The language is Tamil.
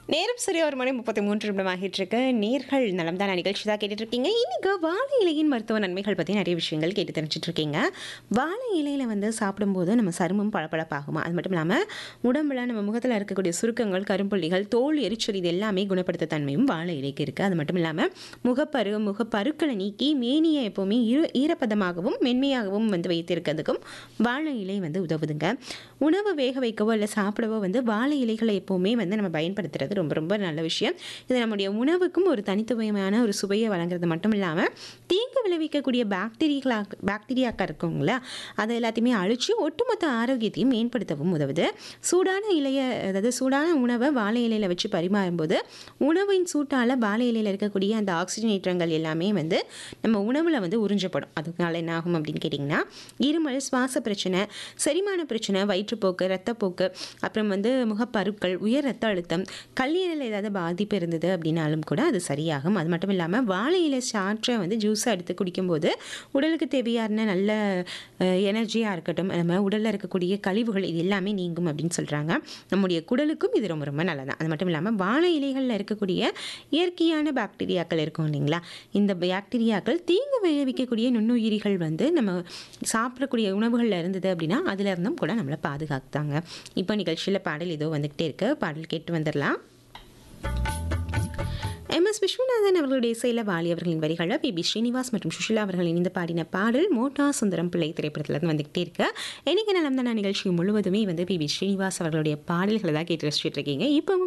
நேரம் சரி ஒரு மணி முப்பத்தி மூன்று நிமிடம் ஆகிட்டு இருக்கு நேர்கள் நலம்தான நிகழ்ச்சி தான் கேட்டுட்டு இருக்கீங்க இன்னைக்கு வாழை இலையின் மருத்துவ நன்மைகள் பற்றி நிறைய விஷயங்கள் கேட்டு தெரிஞ்சுட்டு இருக்கீங்க வாழை இலையில வந்து சாப்பிடும்போது நம்ம சருமம் பளபளப்பாகுமா அது மட்டும் இல்லாமல் உடம்புல நம்ம முகத்தில் இருக்கக்கூடிய சுருக்கங்கள் கரும்புள்ளிகள் தோல் எரிச்சல் இது எல்லாமே குணப்படுத்த தன்மையும் வாழை இலைக்கு இருக்குது அது மட்டும் இல்லாமல் முகப்பரு முகப்பருக்களை நீக்கி மேனியை எப்போவுமே ஈர ஈரப்பதமாகவும் மென்மையாகவும் வந்து வைத்திருக்கிறதுக்கும் வாழை இலை வந்து உதவுதுங்க உணவு வேக வைக்கவோ இல்லை சாப்பிடவோ வந்து வாழை இலைகளை எப்போவுமே வந்து நம்ம பயன்படுத்துறது ரொம்ப ரொம்ப நல்ல விஷயம் இது நம்முடைய உணவுக்கும் ஒரு தனித்துவமான ஒரு சுவையை வழங்குறது மட்டும் இல்லாமல் தீங்கு விளைவிக்கக்கூடிய பாக்டீரியா பாக்டீரியாக்கள் இருக்குங்களா அதை எல்லாத்தையுமே அழிச்சு ஒட்டுமொத்த ஆரோக்கியத்தையும் மேம்படுத்தவும் உதவுது சூடான இலைய அதாவது சூடான உணவை வாழை இலையில வச்சு பரிமாறும்போது உணவின் சூட்டால் வாழை இலையில் இருக்கக்கூடிய அந்த ஆக்சிஜனேற்றங்கள் எல்லாமே வந்து நம்ம உணவில் வந்து உறிஞ்சப்படும் அதனால என்ன ஆகும் அப்படின்னு கேட்டிங்கன்னா இருமல் சுவாச பிரச்சனை செரிமான பிரச்சனை வயிற்றுப்போக்கு ரத்தப்போக்கு அப்புறம் வந்து முகப்பருக்கள் உயர் ரத்த அழுத்தம் கல்லீரலில் ஏதாவது பாதிப்பு இருந்தது அப்படின்னாலும் கூட அது சரியாகும் அது மட்டும் இல்லாமல் வாழை இலை சாற்றை வந்து ஜூஸாக எடுத்து குடிக்கும்போது உடலுக்கு தேவையான நல்ல எனர்ஜியாக இருக்கட்டும் நம்ம உடலில் இருக்கக்கூடிய கழிவுகள் இது எல்லாமே நீங்கும் அப்படின்னு சொல்கிறாங்க நம்முடைய குடலுக்கும் இது ரொம்ப ரொம்ப நல்லதான் அது மட்டும் இல்லாமல் வாழை இலைகளில் இருக்கக்கூடிய இயற்கையான பாக்டீரியாக்கள் இருக்கும் இல்லைங்களா இந்த பாக்டீரியாக்கள் தீங்கு விளைவிக்கக்கூடிய நுண்ணுயிரிகள் வந்து நம்ம சாப்பிடக்கூடிய உணவுகளில் இருந்தது அப்படின்னா அதுல இருந்தும் கூட நம்மளை பாதுகாத்தாங்க இப்போ நிகழ்ச்சியில் பாடல் ஏதோ வந்துக்கிட்டே இருக்கு பாடல் கேட்டு வந்துடலாம் எம் எஸ் விஸ்வநாதன் அவர்களுடைய இசையில் வாலி அவர்களின் வரிகளில் பி பி ஸ்ரீனிவாஸ் மற்றும் சுஷிலா அவர்கள் இணைந்து பாடின பாடல் மோட்டா சுந்தரம் பிள்ளை திரைப்படத்தில் இருந்து வந்துகிட்டே இருக்கு இன்னைக்கு நலம் நிகழ்ச்சி முழுவதுமே வந்து பி பி ஸ்ரீனிவாஸ் அவர்களுடைய பாடல்களை தான் கேட்டு ரசிச்சுட்டு இருக்கீங்க இப்போ